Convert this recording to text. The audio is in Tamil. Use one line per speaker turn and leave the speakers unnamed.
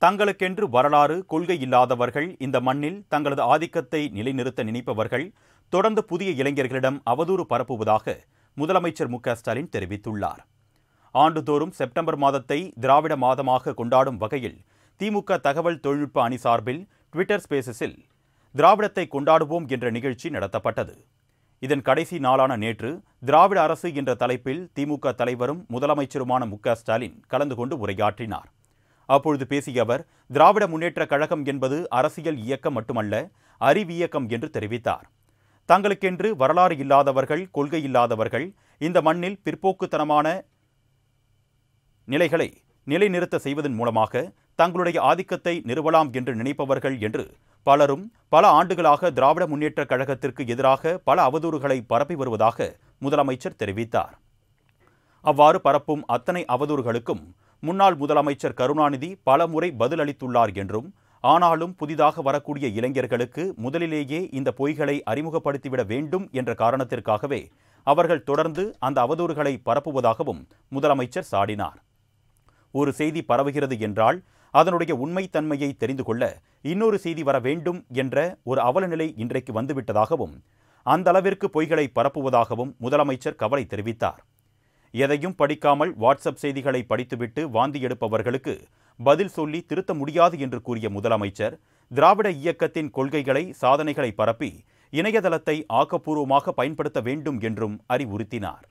தங்களுக்கென்று வரலாறு கொள்கை இல்லாதவர்கள் இந்த மண்ணில் தங்களது ஆதிக்கத்தை நிலைநிறுத்த நினைப்பவர்கள் தொடர்ந்து புதிய இளைஞர்களிடம் அவதூறு பரப்புவதாக முதலமைச்சர் மு க ஸ்டாலின் தெரிவித்துள்ளார் ஆண்டுதோறும் செப்டம்பர் மாதத்தை திராவிட மாதமாக கொண்டாடும் வகையில் திமுக தகவல் தொழில்நுட்ப அணி சார்பில் ட்விட்டர் ஸ்பேசஸில் திராவிடத்தை கொண்டாடுவோம் என்ற நிகழ்ச்சி நடத்தப்பட்டது இதன் கடைசி நாளான நேற்று திராவிட அரசு என்ற தலைப்பில் திமுக தலைவரும் முதலமைச்சருமான மு க ஸ்டாலின் கலந்து கொண்டு உரையாற்றினார் அப்பொழுது பேசிய அவர் திராவிட முன்னேற்றக் கழகம் என்பது அரசியல் இயக்கம் மட்டுமல்ல அறிவியக்கம் என்று தெரிவித்தார் தங்களுக்கென்று வரலாறு இல்லாதவர்கள் கொள்கை இல்லாதவர்கள் இந்த மண்ணில் பிற்போக்குத்தனமான நிலைகளை நிலைநிறுத்த செய்வதன் மூலமாக தங்களுடைய ஆதிக்கத்தை நிறுவலாம் என்று நினைப்பவர்கள் என்று பலரும் பல ஆண்டுகளாக திராவிட முன்னேற்றக் கழகத்திற்கு எதிராக பல அவதூறுகளை பரப்பி வருவதாக முதலமைச்சர் தெரிவித்தார் அவ்வாறு பரப்பும் அத்தனை அவதூறுகளுக்கும் முன்னாள் முதலமைச்சர் கருணாநிதி பல முறை பதிலளித்துள்ளார் என்றும் ஆனாலும் புதிதாக வரக்கூடிய இளைஞர்களுக்கு முதலிலேயே இந்த பொய்களை அறிமுகப்படுத்திவிட வேண்டும் என்ற காரணத்திற்காகவே அவர்கள் தொடர்ந்து அந்த அவதூறுகளை பரப்புவதாகவும் முதலமைச்சர் சாடினார் ஒரு செய்தி பரவுகிறது என்றால் அதனுடைய உண்மைத்தன்மையை தெரிந்து கொள்ள இன்னொரு செய்தி வர வேண்டும் என்ற ஒரு அவலநிலை இன்றைக்கு வந்துவிட்டதாகவும் அந்த அளவிற்கு பொய்களை பரப்புவதாகவும் முதலமைச்சர் கவலை தெரிவித்தார் எதையும் படிக்காமல் வாட்ஸ்அப் செய்திகளை படித்துவிட்டு வாந்தி எடுப்பவர்களுக்கு பதில் சொல்லி திருத்த முடியாது என்று கூறிய முதலமைச்சர் திராவிட இயக்கத்தின் கொள்கைகளை சாதனைகளை பரப்பி இணையதளத்தை ஆக்கப்பூர்வமாக பயன்படுத்த வேண்டும் என்றும் அறிவுறுத்தினார்